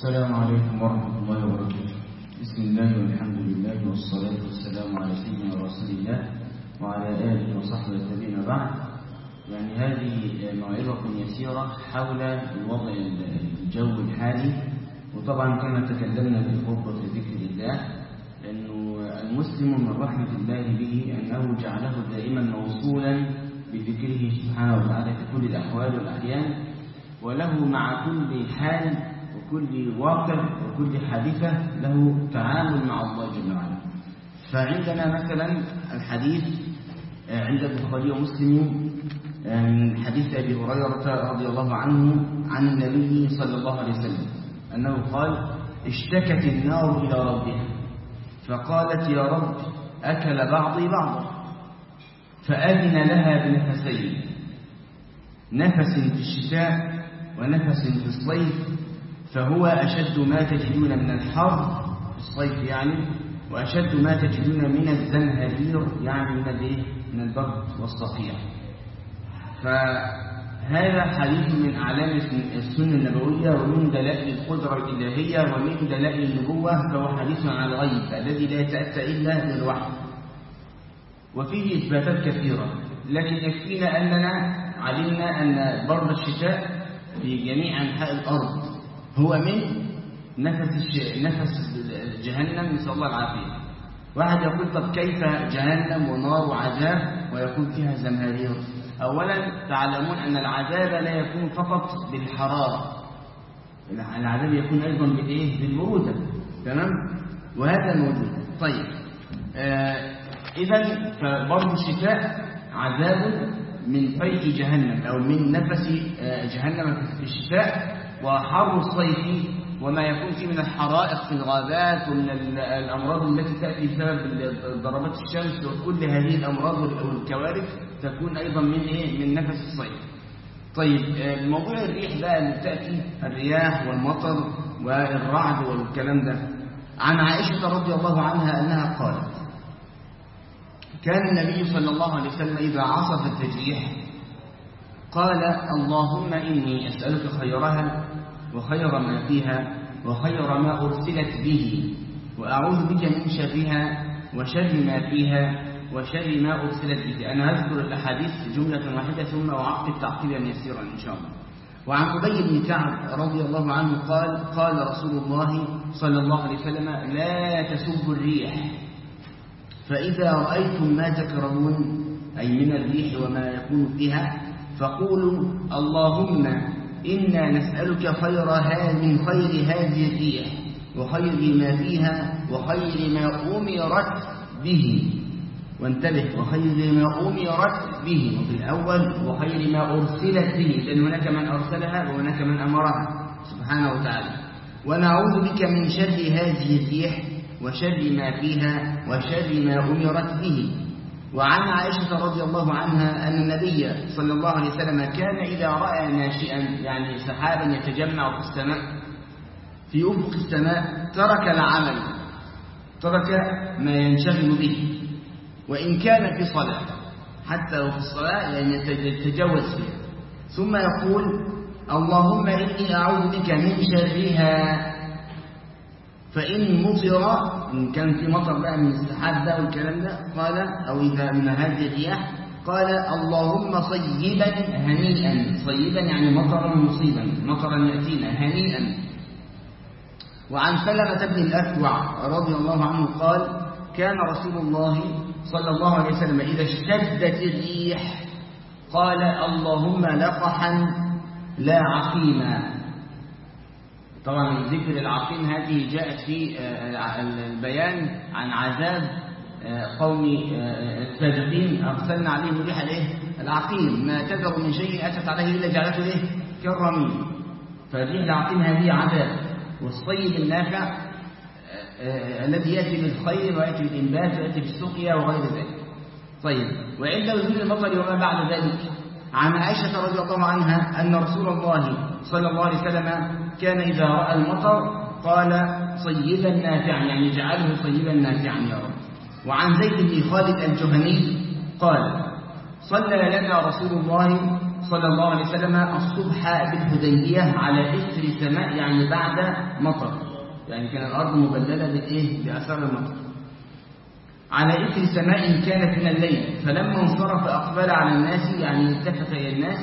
السلام عليكم ورحمة الله وبركاته بسم الله والحمد لله والصلاة والسلام على سيدنا رسول الله وعلى آله وصحبه التابعين بعد يعني هذه موعظة يسيرة حول الوضع الجو الحالي وطبعا كما تكلمنا في خطبة ذكر الله أنه المسلم من رحمة الله به أنه جعله دائما موصولا بذكره سبحانه وتعالى في كل الأحوال والأحيان وله مع كل حال وكل واقع وكل حادثة له تعامل مع الله جل وعلا فعندنا مثلا الحديث عند البخاري ومسلم من حديث أبي هريرة رضي الله عنه عن النبي صلى الله عليه وسلم أنه قال اشتكت النار إلى ربها فقالت يا رب أكل بعضي بعضا فأذن لها بنفسين نفس في الشتاء ونفس في الصيف فهو أشد ما تجدون من الحر في الصيف يعني وأشد ما تجدون من الزمهرير يعني من الايه من البرد والصقيع فهذا حديث من أعلام السنة النبوية ومن دلائل القدرة الإلهية ومن دلائل النبوة فهو حديث عن الغيب الذي لا يتأتى إلا بالوحي وفيه إثباتات كثيرة لكن يكفينا أننا علمنا أن برد الشتاء في جميع أنحاء الأرض هو من نفس الش... نفس جهنم نسأل الله العافية واحد يقول طب كيف جهنم ونار وعذاب ويكون فيها زمهرير أولا تعلمون أن العذاب لا يكون فقط بالحرارة العذاب يكون أيضا بالإيه؟ بالبرودة تمام وهذا موجود طيب آه إذا فبرد الشتاء عذاب من فيء جهنم أو من نفس جهنم في الشتاء وحر الصيف وما يكون فيه من الحرائق في الغابات ومن الأمراض التي تأتي بسبب ضربات الشمس وكل هذه الأمراض والكوارث تكون أيضا من إيه؟ من نفس الصيف طيب موضوع الريح بقى اللي بتأتي الرياح والمطر والرعد والكلام ده عن عائشة رضي الله عنها أنها قالت كان النبي صلى الله عليه وسلم إذا عصفت الريح قال اللهم إني أسألك خيرها وخير ما فيها وخير ما أرسلت به وأعوذ بك من شرها وشر ما فيها وشر ما أرسلت به أنا أذكر الأحاديث جملة واحدة ثم أعقب تعقيبا يسيرا إن شاء الله وعن أبي بن كعب رضي الله عنه قال قال رسول الله صلى الله عليه وسلم لا تسبوا الريح فإذا رأيتم ما تكرهون أي من الريح وما يكون فيها فقولوا اللهم إنا نسألك خير من خير هذه الريح وخير ما فيها وخير ما أمرت به وانتبه وخير ما أمرت به وفي الأول وخير ما أرسلت به لأن هناك من أرسلها وهناك من أمرها سبحانه وتعالى ونعوذ بك من شر هذه الريح وشر ما فيها وشر ما أمرت به وعن عائشة رضي الله عنها أن النبي صلى الله عليه وسلم كان إذا رأى ناشئا يعني سحابا يتجمع في السماء في أفق السماء ترك العمل ترك ما ينشغل به وإن كان في صلاة حتى وفي الصلاة يعني يتجوز فيها ثم يقول اللهم إني أعوذ بك من شرها فإن مطر إن كان في مطر بقى من السحاب ده والكلام ده قال أو إذا من هذه الرياح قال اللهم صيبا هنيئا صيبا يعني مطرا مصيبا مطرا يأتينا هنيئا وعن سلمة بن الأكوع رضي الله عنه قال كان رسول الله صلى الله عليه وسلم إذا اشتدت الريح قال اللهم لقحا لا عقيما طبعا ذكر العقيم هذه جاءت في البيان عن عذاب قوم السابقين أرسلنا عليهم ريح الايه العقيم ما تذر من شيء أتت عليه إلا جعلته إيه كالرميم فالريح العقيم هذه عذاب والصيد النافع الذي يأتي بالخير ويأتي بالإنبات ويأتي بالسقيا وغير ذلك طيب وعند نزول المطر وما بعد ذلك عن عائشة رضي الله عنها أن رسول الله صلى الله عليه وسلم كان إذا رأى المطر قال صيبا نافعا يعني جعله صيبا نافعا يا رب وعن زيد بن خالد الجهني قال صلى لنا رسول الله صلى الله عليه وسلم الصبح بالحديبية على إثر سماء يعني بعد مطر يعني كان الأرض مبللة بالإيه؟ بأثار المطر على إثر سماء كانت من الليل فلما انصرف أقبل على الناس يعني التفت إلى الناس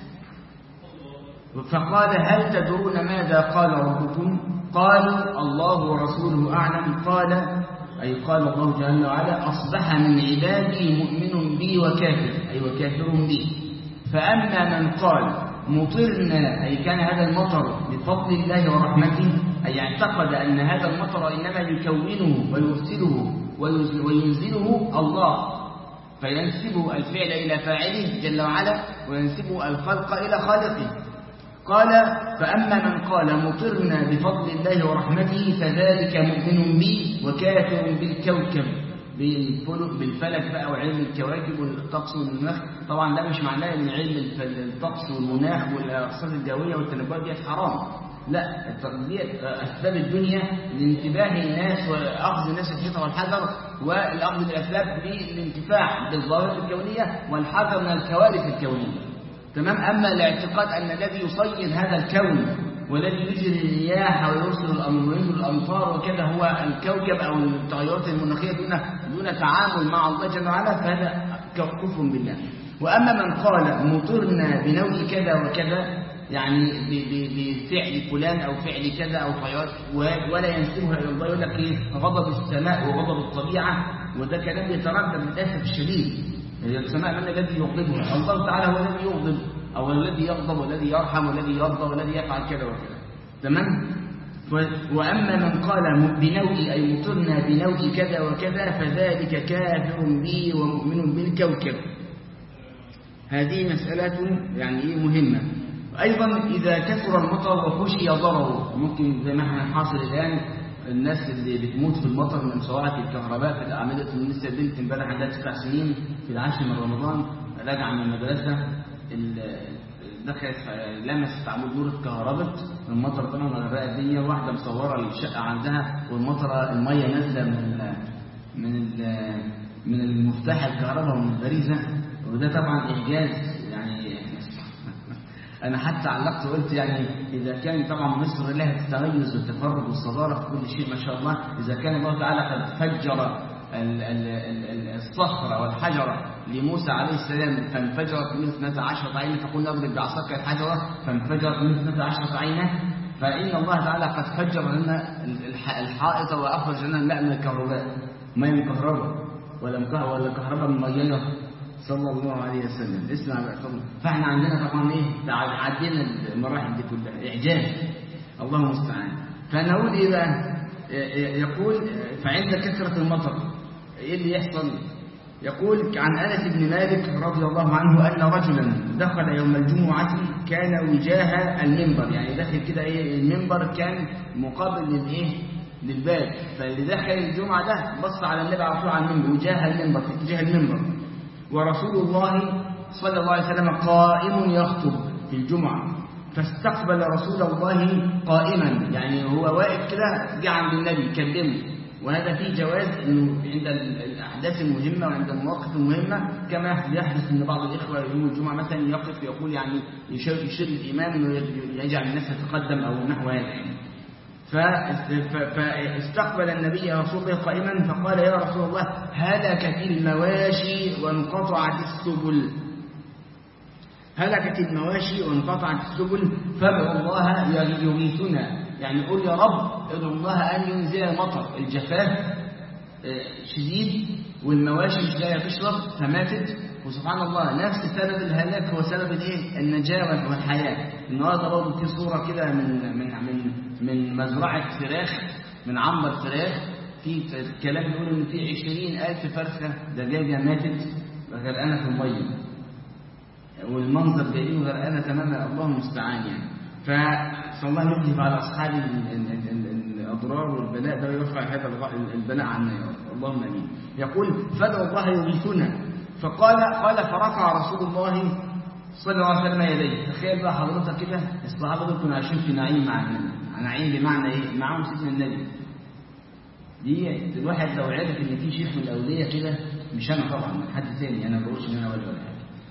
فقال هل تدرون ماذا قال ربكم قالوا الله ورسوله أعلم قال أي قال الله جل وعلا أصبح من عبادي مؤمن بي وكافر أي وكافر بي فأما من قال مطرنا أي كان هذا المطر بفضل الله ورحمته أي اعتقد أن هذا المطر إنما يكونه ويرسله وينزله الله فينسب الفعل إلى فاعله جل وعلا وينسب الخلق إلى خالقه قال فأما من قال مطرنا بفضل الله ورحمته فذلك مؤمن بي وكافر بالكوكب بالفلك بقى وعلم الكواكب والطقس والمناخ طبعا ده مش معناه ان علم الطقس والمناخ والارصاد الجويه والتنبؤات دي حرام لا دي اسباب الدنيا لانتباه الناس واخذ الناس الحيطه والحذر والاخذ بالاسباب للانتفاع بالظواهر الكونيه والحذر من الكوارث الكونيه تمام أما الاعتقاد أن الذي يصين هذا الكون والذي يجري الرياح ويرسل الأمر وينزل الأمطار وكذا هو الكوكب أو التغيرات المناخية دون دون تعامل مع الله جل وعلا فهذا كفر بالله وأما من قال مطرنا بنوع كذا وكذا يعني بفعل فلان أو فعل كذا أو طيارات ولا ينسبها إلى الله يقول لك إيه غضب السماء وغضب الطبيعة وده كلام يتردد للأسف الشديد هي السماء من الذي يغضبها الله تعالى هو الذي يغضب أو الذي يغضب والذي يرحم والذي يرضى والذي يفعل كذا وكذا تمام وأما من قال بنوء أي مطرنا بنوء كذا وكذا فذلك كافر بي ومؤمن بالكوكب هذه مسألة يعني مهمة أيضا إذا كثر المطر وخشي ضرره ممكن زي ما احنا حاصل الآن الناس اللي بتموت في المطر من سواعة الكهرباء في الأعمدة لسه بنت امبارح عندها تسع سنين في العاشر من رمضان راجعة من المدرسة دخلت لمست عمود نور اتكهربت المطر طبعا غرقت الدنيا واحدة مصورة الشقة عندها والمطرة المية نازلة من من من المفتاح الكهرباء ومن الغريزة وده طبعا إعجاز يعني أنا حتى علقت وقلت يعني إذا كان طبعا مصر لها التميز والتفرد والصدارة في كل شيء ما شاء الله إذا كان الله تعالى قد فجر الصخرة والحجرة لموسى عليه السلام فانفجرت من 12 عينة فقلنا اضرب بعصاك الحجرة فانفجرت من 12 عينة فإن الله تعالى قد فجر لنا الحائط وأخرج لنا الماء من الكهرباء ماء من كهرباء ولا ولا كهرباء من مياه صلى الله عليه وسلم اسمع بقى طبعا فاحنا عندنا طبعا ايه عدينا المراحل دي كلها اعجاز الله المستعان فنقول ايه بقى يقول فعند كثرة المطر ايه اللي يحصل يقول عن انس بن مالك رضي الله عنه ان رجلا دخل يوم الجمعه كان وجاه المنبر يعني داخل كده ايه المنبر كان مقابل للايه للباب فاللي دخل الجمعه ده بص على النبي على طول على المنبر وجاه المنبر في اتجاه المنبر ورسول الله صلى الله عليه وسلم قائم يخطب في الجمعه فاستقبل رسول الله قائما يعني هو واقف كده جه عند النبي يكلمه وهذا فيه جواز انه عند الاحداث المهمه وعند المواقف المهمه كما يحدث ان بعض الاخوه يوم الجمعه مثلا يقف يقول يعني يشير, يشير الامام انه يجعل الناس تتقدم او نحو هذا يعني فاستقبل النبي رسول الله قائما فقال يا رسول الله هلكت المواشي وانقطعت السبل هلكت المواشي وانقطعت السبل فادعوا الله يغيثنا يعني قول يا رب ادعو الله أن ينزل المطر الجفاف شديد والمواشي مش لاقيه تشرب فماتت وسبحان الله نفس سبب الهلاك هو سبب الايه النجاة والحياة النهارده برضه في صورة كده من من من من مزرعة فراخ من عنبر فراخ في كلام بيقول ان في 20000 فرخة دجاجة ماتت غرقانة في المية والمنظر جايين غرقانة تماما الله المستعان يعني فصلى الله يخلف على أصحاب الأضرار والبلاء ده ويرفع هذا البلاء عنا يا رب اللهم امين يقول فادعوا الله يغيثنا فقال قال فرفع رسول الله صلى الله عليه وسلم يديه تخيل بقى حضرتك كده الصحابه دول كانوا عايشين في نعيم مع النبي نعيم بمعنى ايه معاهم سيدنا النبي دي الواحد لو عرف ان في شيخ من الاولياء كده مش انا طبعا من حد ثاني انا ما بقولش ان انا ولا ولا حاجه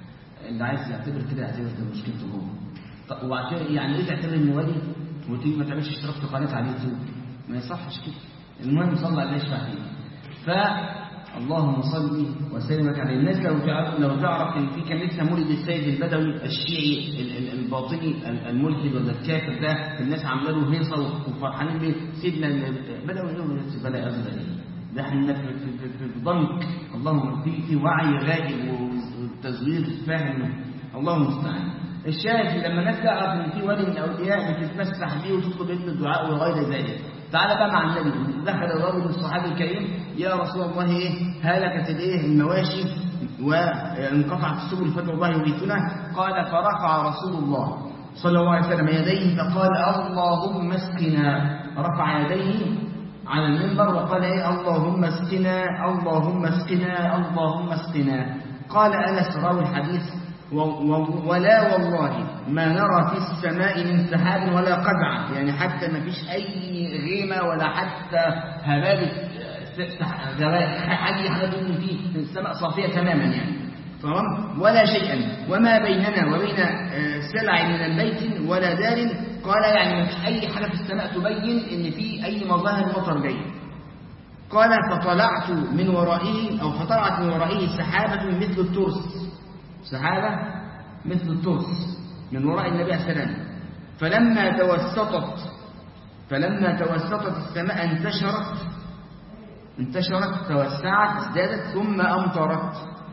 اللي عايز يعتبر كده يعتبر ده مشكلته هو طب وبعد كده يعني ايه تعتبر انه ولي وتيجي ما تعملش اشتراك في قناه على اليوتيوب ما يصحش كده المهم صلى عليه يشفع فيه ف اللهم صل وسلم على الناس لو تعرف لو تعرف ان في كان لسه مولد السيد البدوي الشيعي ال- ال- الباطني ال- الملحد ولا الكافر ده الناس عامله له هيصه وفرحانين بيه سيدنا البدوي يقول بلا ازمه ده احنا في, في, في, في ضنك اللهم في في وعي غائب وتزوير فاهم الله المستعان الشاهد لما الناس تعرف ان في ولي من الاولياء بتتمسح بيه وتطلب منه الدعاء وغير ذلك تعالى بقى مع النبي دخل الرجل الصحابي الكريم يا رسول الله ايه هلكت الايه المواشي وانقطعت السبل فدعوا الله يغيثنا قال فرفع رسول الله صلى الله عليه وسلم يديه فقال اللهم اسقنا رفع يديه على المنبر وقال ايه اللهم اسقنا اللهم اسقنا اللهم اسقنا قال انس راوي الحديث و- و- ولا والله ما نرى في السماء من سحاب ولا قزعة يعني حتى ما فيش أي غيمة ولا حتى هبابة س- سح- زوا- أي حاجة تكون فيه السماء صافية تماما يعني تمام ولا شيئا وما بيننا وبين آه، سلع من البيت ولا دار قال يعني ما فيش أي حاجة في السماء تبين إن في أي مظاهر مطر جاي قال فطلعت من ورائه أو فطلعت من ورائه سحابة مثل الترس سحابة مثل الترس من وراء النبي عليه السلام فلما توسطت فلما توسطت السماء انتشرت انتشرت توسعت ازدادت ثم أمطرت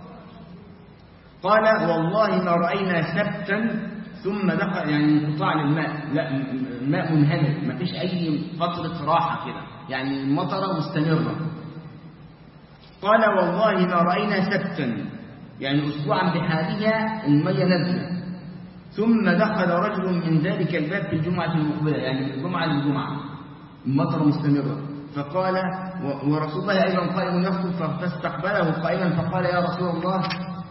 قال والله ما رأينا سبتا ثم دخل يعني انقطاع للماء لا م- م- الماء منهمر ما فيش أي فترة راحة كده يعني المطرة مستمرة قال والله ما رأينا سبتا يعني أسبوعا بحالها المية نزلت ثم دخل رجل من ذلك الباب في الجمعة المقبلة يعني من الجمعة للجمعة المطر مستمرة فقال و- ورسول الله أيضا قائم يخطب فاستقبله قائما فقال يا رسول الله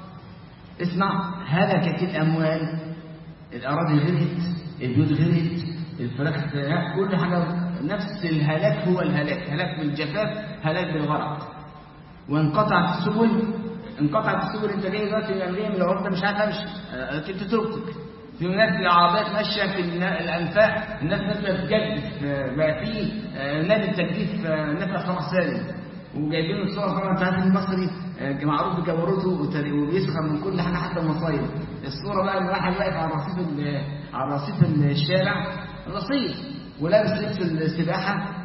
اسمع هلكت الأموال الأراضي غرقت البيوت غرقت الفراخ ها، كل حاجة نفس الهلاك هو الهلاك هلاك بالجفاف هلاك بالغرق وانقطعت السبل انقطعت السبل انت جاي دلوقتي من الامريه من العرض مش عارف امشي اه، كنت تركك في ناس العربيات ماشيه في النا- الانفاق الناس ماشيه تجدف اه، بقى في اه، نادي التجديف اه، نافع صلاح سالم وجايبين الصور طبعا انت عارف المصري اه، معروف بجبروته وت- وبيسخن من كل حاجه حتى المصايب الصوره بقى ان واحد واقف على رصيف ال- على رصيف الشارع رصيف ولابس لبس السباحه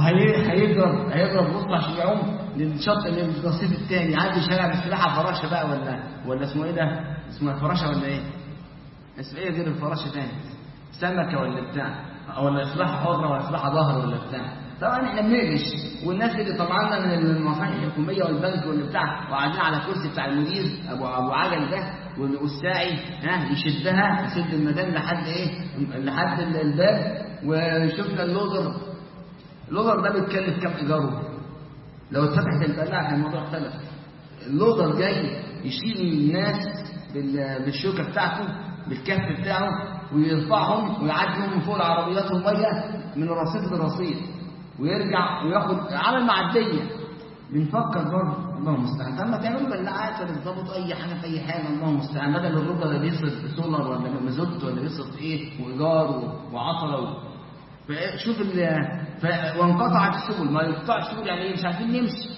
وهيضرب هيضرب بص عشان يعوم للشط للرصيف الثاني عادي شارع بالسباحه فراشه بقى ولا ولا اسمه ايه ده؟ اسمه فراشه ولا ايه؟ اسمه ايه غير الفراشه تاني؟ سمكه ولا بتاع ولا سباحه حره ولا سباحه ظهر ولا بتاع طبعا احنا بنقلش والناس اللي طلعنا من المصالح الحكوميه والبنك واللي بتاع وقاعدين على الكرسي بتاع المدير ابو ابو عجل ده وال- والساعي ها يشدها يشد المدام لحد ايه؟ لحد الباب وشفنا اللوزر اللودر ده بيتكلف كام ايجاره لو اتفتحت البلاعه كان الموضوع اختلف اللودر جاي يشيل الناس بال- بالشوكه بتاعته بالكف بتاعه ويرفعهم ويعدي بهم من فوق العربيات والميه من رصيف لرصيف ويرجع وياخد عمل معديه بنفكر برضه الله المستعان طب ما تعملوا بلاعات ولا تظبطوا اي حاجه في اي حاجه الله المستعان بدل الربع ده بيصرف سولار ولا مازوت ولا بيصرف ايه وايجار و- وعطله و- فشوف ال ف... وانقطعت السبل ما يقطعش السبل يعني ايه مش عارفين نمشي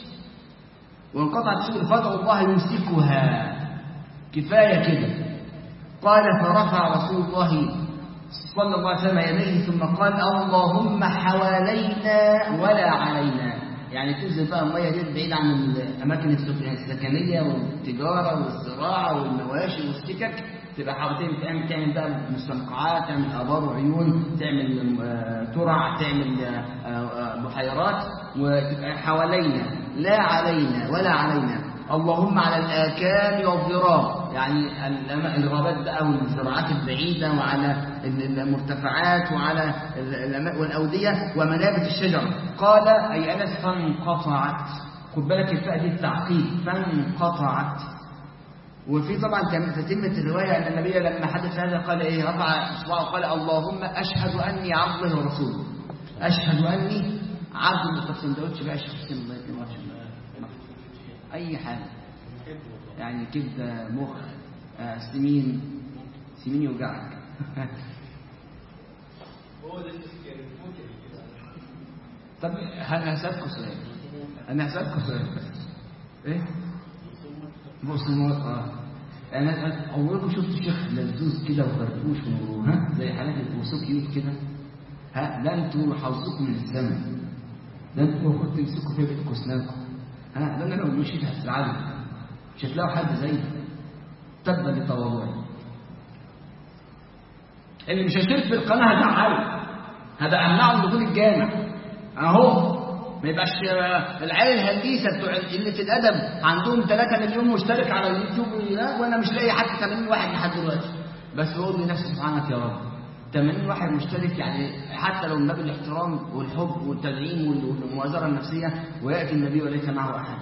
وانقطعت السبل فادعوا الله يمسكها كفايه كده قال فرفع رسول الله صلى الله عليه وسلم يديه ثم قال اللهم حوالينا ولا علينا يعني تنزل بقى الميه دي بعيد عن الاماكن السك- السكنيه والتجاره والزراعه والمواشي والسكك تبقى حوالين تعمل تعمل بقى مستنقعات تعمل ابار وعيون تعمل آه، ترع تعمل آه، آه، بحيرات وتبقى حوالينا لا علينا ولا علينا اللهم على الآكام والضراب يعني الأما- الغابات بقى والزراعات البعيدة وعلى ال- المرتفعات وعلى ال- الأما- والأودية ومنابت الشجر قال أي أنس فانقطعت خد بالك الفاء دي التعقيد فانقطعت وفي طبعا كان تتمة الرواية أن النبي لما حدث هذا قال إيه رفع إصبعه وقال اللهم أشهد أني عبد الله ورسوله أشهد أني عبد الله طب سندوتش بقى شيخ حسين الله يكرمك عشان اي حاجه يعني كبده مخ آه سمين سمين يوجعك هو ده التفكير الممكن كده طب انا هسألكوا سؤال انا هسألكوا سؤال بس ايه بقسماط اه انا عمركم شفت شيخ لزوز كده وفرفوش و- ها زي حالات البوسو كيوت كده ها ده انتوا حظكم من الزمن ده انتوا المفروض تمسكوا في بيتكم اسنانكم ها ده انا لو مشيت هتزعلوا مش هتلاقوا حد زيي تبا لتواضعي اللي مش هيشترك في القناه هزعله هذا امنعه من دخول الجامع اهو ما يبقاش آه، العيال الهنديسه بتوع قله الادب عندهم 3 مليون مشترك على اليوتيوب لا، وانا مش لاقي حتى 80 واحد لحد دلوقتي بس بقول لنفسي سبحانك يا رب 80 واحد مشترك يعني حتى لو من باب الاحترام والحب والتدعيم وال- والمؤازره النفسيه وياتي النبي وليس معه احد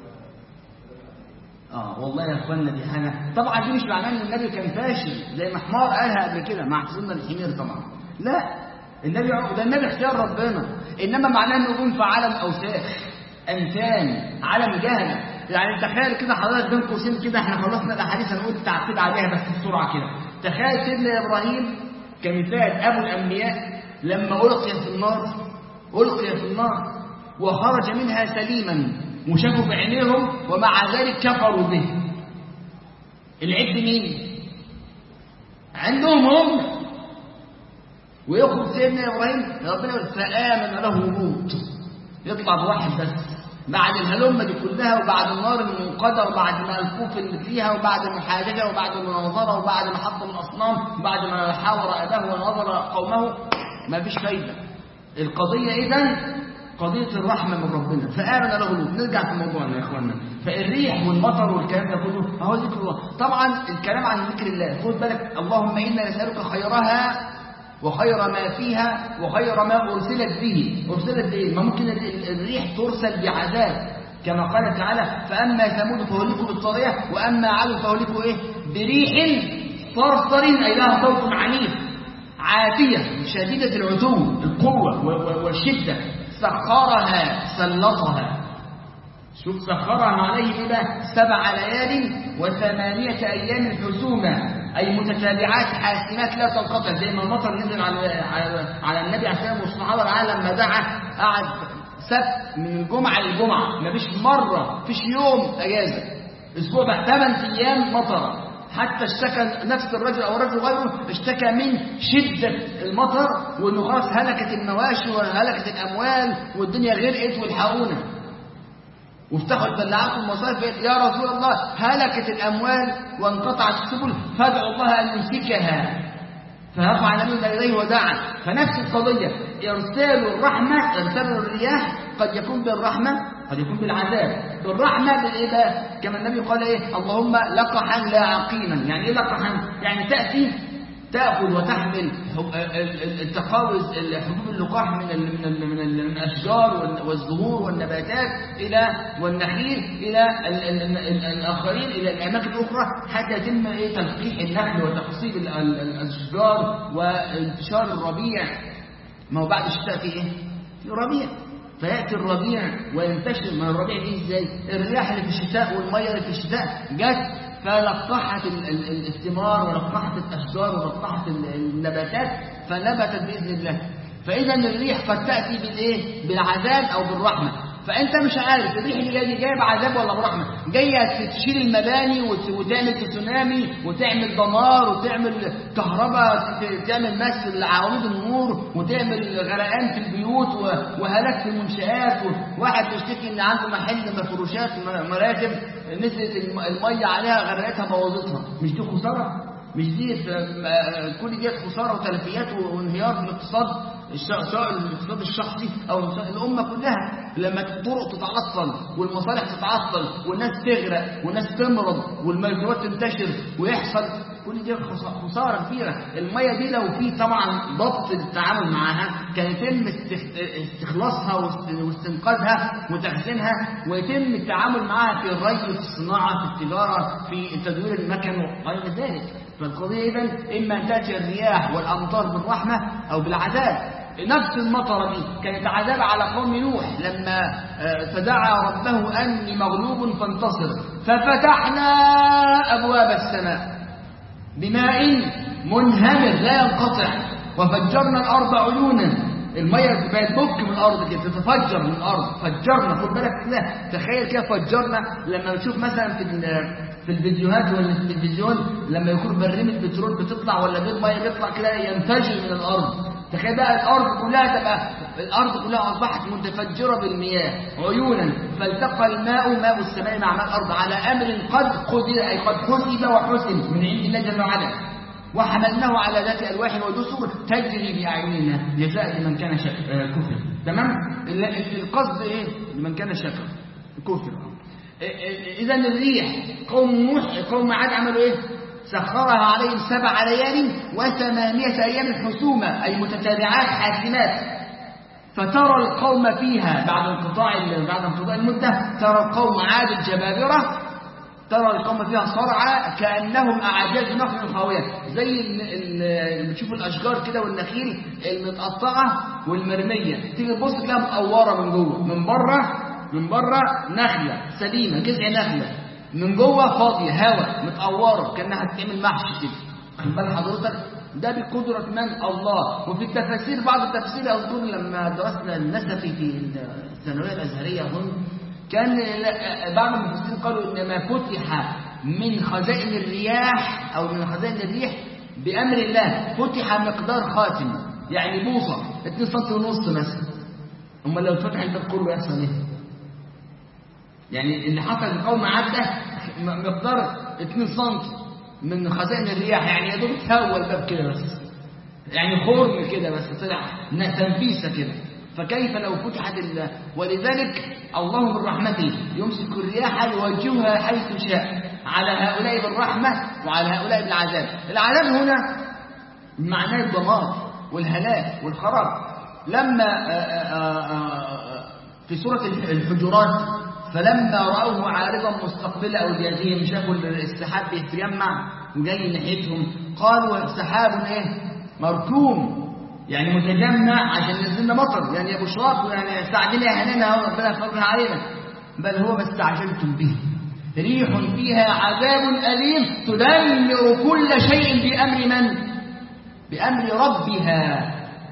اه والله يا اخوانا دي حاجه طبعا دي مش معناه ان النبي كان فاشل زي ما حمار قالها قبل كده مع احترامنا للحمير طبعا لا النبي ده النبي اختيار ربنا انما معناه انه يكون في عالم اوساخ انسان عالم جهل يعني تخيل كده حضرتك بين قوسين كده احنا خلصنا الاحاديث هنقول تعقيب عليها بس بسرعه كده تخيل سيدنا ابراهيم كمثال ابو الانبياء لما القي في النار القي في النار وخرج منها سليما وشافوا بعينيهم ومع ذلك كفروا به العيب مين عندهم هم ويخرج سيدنا ابراهيم ربنا يقول فامن له لوط يطلع بواحد بس بعد الهلمه دي كلها وبعد النار المنقده وبعد ما الكوف اللي فيها وبعد المحاججه وبعد المناظره وبعد ما حط الاصنام وبعد ما حاور اباه ونظر قومه ما فيش فايده القضيه اذا قضيه الرحمه من ربنا فامن له لوط نرجع في موضوعنا يا اخوانا فالريح والمطر والكلام ده كله اهو ذكر الله طبعا الكلام عن ذكر الله خد بالك اللهم انا نسالك خيرها وخير ما فيها وخير ما أرسلت به أرسلت بإيه؟ ما ممكن ال- الريح ترسل بعذاب كما قال تعالى فأما ثمود فهلكوا بالطاغية وأما عاد فهلكوا إيه؟ بريح صرصر أي لها صوت عنيف عاتية شديدة العتو القوة و- و- والشدة سخرها سلطها شوف سخرها عليه إلى سبع ليال وثمانية أيام حسوما أي متتابعات حاسمات لا تنقطع زي ما المطر نزل على على, على النبي عليه الصلاة والسلام والصحابة العالم لما دعا قعد سبت من الجمعة للجمعة ما فيش مرة فيش يوم أجازة أسبوع بقى ثمان أيام مطر حتى اشتكى نفس الرجل أو رجل غيره اشتكى من شدة المطر وإنه خلاص هلكت المواشي وهلكت الأموال والدنيا غرقت والحقونا وافتحوا البلاعات والمصائف يا رسول الله هلكت الأموال وانقطعت السبل فادعوا الله أن يمسكها فرفع النبي إليه ودعا فنفس القضية إرسال الرحمة إرسال الرياح قد يكون بالرحمة قد يكون بالعذاب بالرحمة بالإيه بقى؟ كما النبي قال إيه اللهم لقحا لا عقيما يعني إيه لقحا يعني تأتي تأخذ وتحمل حب- ال- ال- التقاوي ال- حبوب اللقاح من ال- من ال- من ال- من الأشجار وال- والزهور والنباتات إلى والنخيل إلى ال- ال- ال- ال- الآخرين إلى الأماكن الأخرى حتى يتم إيه تلقيح النخل وتقصيب ال- ال- الأشجار وانتشار الربيع ما هو بعد الشتاء في إيه؟ في ربيع فيأتي الربيع وينتشر ما الربيع دي إزاي؟ الرياح اللي في الشتاء والمية اللي في الشتاء جت فلقحت ال- ال- ال- الثمار ولقحت الأشجار ولقحت ال- النباتات فنبتت بإذن الله فإذا الريح قد تأتي بالإيه؟ بالعذاب أو بالرحمة فأنت مش عارف الريح اللي جاية دي جاية بعذاب ولا برحمة جاية تشيل المباني وت- وتعمل تسونامي وتعمل دمار وتعمل كهرباء ت- تعمل مس لعواميد النور وتعمل غرقان في البيوت و- وهلاك في المنشآت وواحد بيشتكي إن عنده محل مفروشات م- مراتب نزلت الم- المية عليها غرقتها بوظتها مش دي خسارة؟ مش دي كل دي خسارة وتلفيات وانهيار في الاقتصاد الش- سواء الاقتصاد الشخصي او الاقتصاد- الامه كلها لما الطرق تتعطل والمصالح تتعطل والناس تغرق والناس تمرض والميكروبات تنتشر ويحصل كل دي خسا- خساره كبيره الميه دي لو في طبعا ضبط للتعامل معها كان يتم استخ- استخلاصها واست- واستنقاذها وتخزينها ويتم التعامل معها في الري في الصناعه في التجاره في تدوير المكن وغير ذلك فالقضيه اذا اما ان تاتي الرياح والامطار بالرحمه او بالعذاب نفس المطر دي كانت عذاب على قوم نوح لما آه، فدعا ربه اني مغلوب فانتصر ففتحنا ابواب السماء بماء منهمر لا ينقطع وفجرنا الأرض عيونا المية بقت بك من الأرض كده تتفجر من الأرض فجرنا خد بالك كده تخيل كده فجرنا لما تشوف مثلا في ال- في الفيديوهات ولا في التلفزيون لما يكون برميل بترول بتطلع ولا بيض ميه بيطلع كده ينفجر من الأرض تخيل بقى الأرض كلها تبقى الأرض كلها أصبحت متفجرة بالمياه عيونا فالتقى الماء ماء السماء مع ماء الأرض على أمر قد قدر أي قد حسب وحسن من عند الله جل وعلا وحملناه على ذات ألواح ودسر تجري بأعيننا جزاء لمن كان شك... آه، كفر تمام ال- ال- القصد إيه لمن كان شكر كفر إذا الريح قوم نوح قوم عاد عملوا إيه سخرها عليهم سبع ليال وثمانية أيام حسومة أي متتابعات حاسمات فترى القوم فيها بعد انقطاع ال- بعد انقضاء المدة ترى القوم عاد الجبابرة ترى القوم فيها صرعى كأنهم أعجاز نخل خاوية زي ال- ال- اللي بتشوفوا الأشجار كده والنخيل المتقطعة والمرمية تيجي تبص تلاقيها مقورة من جوه من بره من بره نخلة سليمة جذع نخلة من جوه فاضية هواء متقورة كأنها هتتعمل محشي كده خد بال حضرتك ده بقدرة من الله وفي التفاسير بعض التفاسير أظن لما درسنا النسفي في الثانوية الأزهرية أظن كان لا- بعض المفسرين قالوا إنما فتح من خزائن الرياح أو من خزائن الريح بأمر الله فتح مقدار خاتم يعني بوصة 2 سم ونص مثلا أمال لو فتح الباب كله يحصل إيه؟ يعني اللي حصل القوم عدى م- مقدار 2 سم من خزائن الرياح يعني يا دوب تهوى الباب كده بس يعني خرم كده بس طلع ن- تنفيسه كده فكيف لو فتحت ال... ولذلك الله من رحمته يمسك الرياح يوجهها حيث شاء على هؤلاء بالرحمه وعلى هؤلاء بالعذاب العذاب هنا معناه الدمار والهلاك والخراب لما آآ آآ آآ في سورة الحجرات فلما رأوه عارضا مستقبل أوديتهم شافوا السحاب بيتجمع وجاي ناحيتهم قالوا سحاب ايه مركوم يعني متجمع عشان ينزلنا مطر يعني يا ابو شراط يعني استعجلنا يا هنانا اهو ربنا يفرجنا علينا بل هو ما استعجلتم به ريح فيها عذاب أليم تدمر كل شيء بأمر من؟ بأمر ربها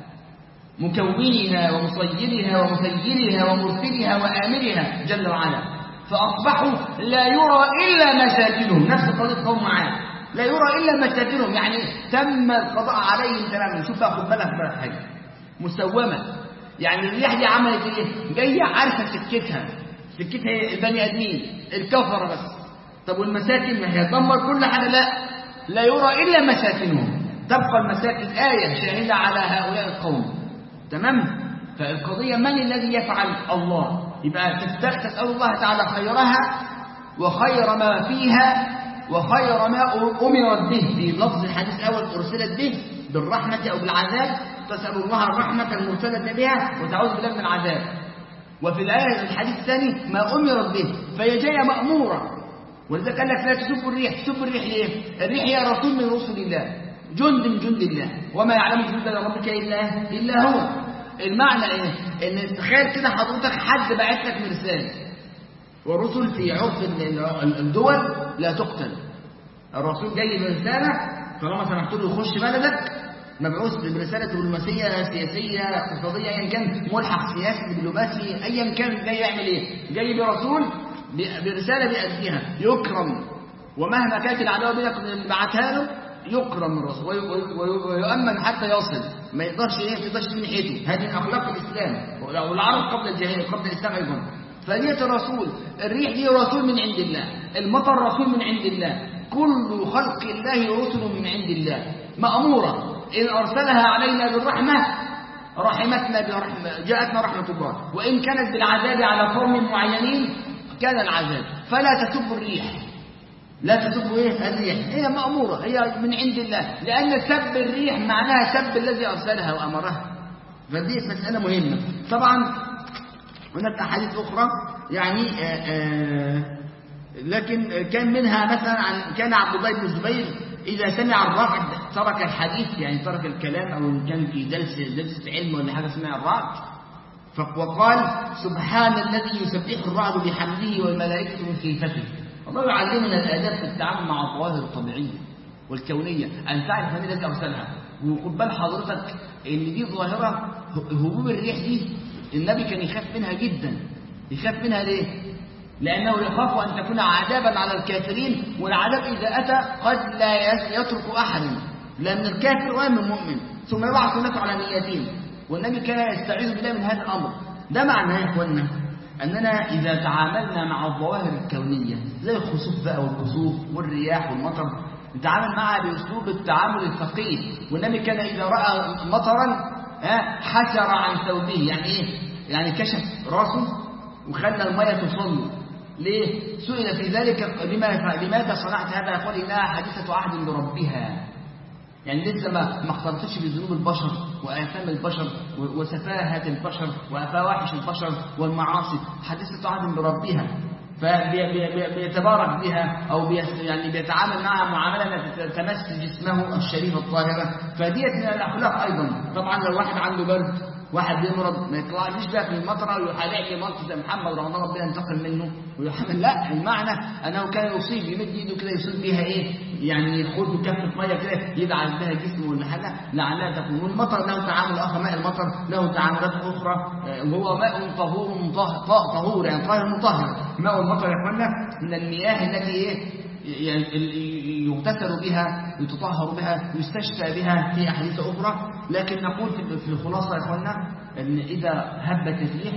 مكونها ومصيرها ومسيرها ومرسلها وآمرها جل وعلا فأصبحوا لا يرى إلا مساكنهم نفس قضية قوم عاد لا يرى إلا مساكنهم يعني تم القضاء عليهم تماما شوف بقى خد بالك بقى حاجة مسومة يعني الرياح دي عملت ايه؟ جاية عارفة سكتها سكتها ايه؟ البني آدمين الكفرة بس طب والمساكن ما هي تدمر كل حاجة لا لا يرى إلا مساكنهم تبقى المساكن آية شاهدة على هؤلاء القوم تمام فالقضية من الذي يفعل الله يبقى تست- تسأل الله تعالى خيرها وخير ما فيها وخير ما أمرت به في لفظ الحديث الأول أرسلت به بالرحمة أو بالعذاب تسأل الله الرحمة المرسلة بها وتعوذ بالله من العذاب وفي الآية الحديث الثاني ما أمرت به فهي جاية مأمورة ولذلك قال لك لا تسبوا الريح تسبوا الريح ليه؟ الريح هي رسول من رسل الله جند من جند الله وما يعلم جند ربك إلا إلا هو المعنى إيه؟ إن تخيل كده حضرتك حد بعت لك مرسال والرسل في عرف ال- ال- الدول لا تقتل الرسول جاي برسالة طالما سمحت له يخش بلدك مبعوث برسالة دبلوماسية سياسية اقتصادية أيا كان ملحق سياسي دبلوماسي أيا كان جاي يعمل إيه؟ جاي برسول ب- برسالة بيأديها يكرم ومهما كانت العداوة بينك وبين اللي بعتها له يكرم الرسول وي- وي- وي- ويؤمن حتى يصل ما يقدرش ايه ما يقدرش من ناحيته هذه اخلاق الاسلام والعرب قبل الجاهليه قبل الاسلام ايضا فدية الرسول الريح دي رسول من عند الله المطر رسول من عند الله كل خلق الله رسل من عند الله مأمورة إن أرسلها علينا بالرحمة رحمتنا برحمة جاءتنا رحمة الله وإن كانت بالعذاب على قوم معينين كان العذاب فلا تسبوا الريح لا تسبوا ايه الريح هي مأمورة هي من عند الله لأن سب الريح معناها سب الذي أرسلها وأمرها فدي مسألة مهمة طبعا هناك أحاديث أخرى يعني آآ آآ لكن كان منها مثلا عن كان عبد الله بن الزبير إذا سمع الرعد ترك الحديث يعني ترك الكلام أو كان في درس درس علم ولا حاجة اسمها الرعد ف- وقال سبحان الذي يسبح الرعد بحمده والملائكة من خيفته الله يعلمنا الآداب في التعامل مع الظواهر الطبيعية والكونية أن تعرف من الذي أرسلها وخد بال حضرتك إن دي ظاهرة هبوب الريح دي النبي كان يخاف منها جدا يخاف منها ليه؟ لأنه يخاف أن تكون عذابا على الكافرين والعذاب إذا أتى قد لا يترك أحدا لأن الكافر وهم المؤمن ثم يبعث الناس على نياتهم والنبي كان يستعيذ بالله من هذا الأمر ده معناه يا إخواننا أننا إذا تعاملنا مع الظواهر الكونية زي الخسوف بقى والكسوف والرياح والمطر نتعامل معها بأسلوب التعامل الفقيه والنبي كان إذا رأى مطرا حسر عن ثوبه يعني إيه؟ يعني كشف راسه وخلى المية تصل ليه؟ سئل في ذلك لماذا, لماذا صنعت هذا؟ يقول إنها حديثة عهد بربها يعني لسه ما ما اختلطتش بذنوب البشر وآثام البشر وسفاهة البشر وفواحش البشر والمعاصي حديثة عهد بربها فبيتبارك بها أو يعني بيتعامل معها معاملة تمس جسمه الشريف الطاهرة فديت من الأخلاق أيضا طبعا لو واحد عنده برد واحد بيمرض ما يطلعليش بقى في المطره ويحالع لي ملط زي محمد رمضان ربنا ينتقم منه ويحمل لا المعنى انه كان يصيب يمد ايده كده يصيب بيها ايه يعني ياخد كفه ميه كده يدعس بها جسمه ولا حاجه لعلها تكون والمطر له تعامل اخر ماء المطر له تعاملات اخرى وهو ماء طهور طهور يعني طاهر مطهر ماء المطر يا اخوانا من المياه التي ايه يغتسل بها يتطهر بها يستشفى بها في أحاديث أخرى لكن نقول في الخلاصة يا إخوانا أن إذا هبت الريح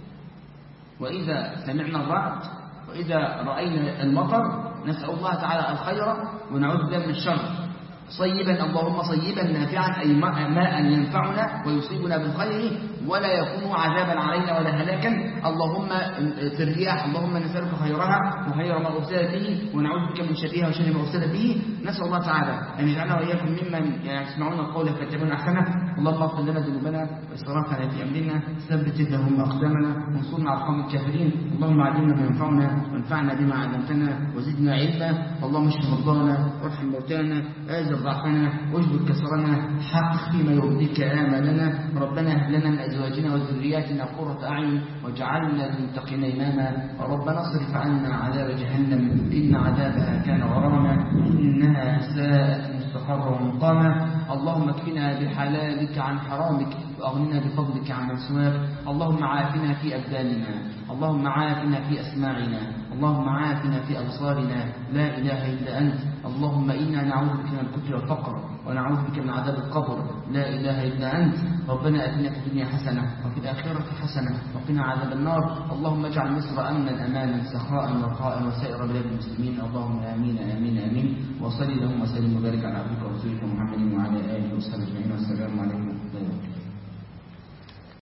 وإذا سمعنا الرعد وإذا رأينا المطر نسأل الله تعالى الخير ونعوذ بالله من الشر صيبا اللهم صيبا نافعا أي ماء ينفعنا ويصيبنا بالخير ولا يكون عذابا علينا ولا هلاكا اللهم في الرياح اللهم نسألك خيرها وخير ما أرسل به ونعوذ بك من شرها وشر ما أرسل به نسأل الله تعالى أن يجعلنا وإياكم ممن يسمعون القول فيتبعون أحسنه اللهم اغفر لنا ذنوبنا وإسرافنا في أمرنا ثبت اللهم أقدامنا وانصرنا على القوم الكافرين اللهم علمنا ما ينفعنا وانفعنا بما علمتنا وزدنا علما اللهم اشف مرضانا وارحم موتانا آزر ضعفنا واجبر كسرنا حقق فيما يرضيك آمالنا ربنا هب لنا من أزواجنا وذرياتنا قرة أعين واجعلنا للمتقين إماما ربنا اصرف عنا عذاب جهنم إن عذابها كان غراما إنها ساءت مستقرا ومقاما اللهم اكفنا بحلالك عن حرامك وأغننا بفضلك عن من سواك اللهم عافنا في أبداننا اللهم عافنا في أسماعنا اللهم عافنا في أبصارنا لا إله إلا أنت اللهم إنا نعوذ بك من الكفر والفقر ونعوذ بك من عذاب القبر لا إله إلا أنت ربنا أتنا في الدنيا حسنة وفي الآخرة حسنة وقنا عذاب النار اللهم اجعل مصر أمنا أمانا سخاء رخاء وسائر بلاد المسلمين اللهم آمين آمين آمين وصلي اللهم وسلم وبارك على عبدك ورسولك محمد وعلى آله وصحبه أجمعين والسلام عليكم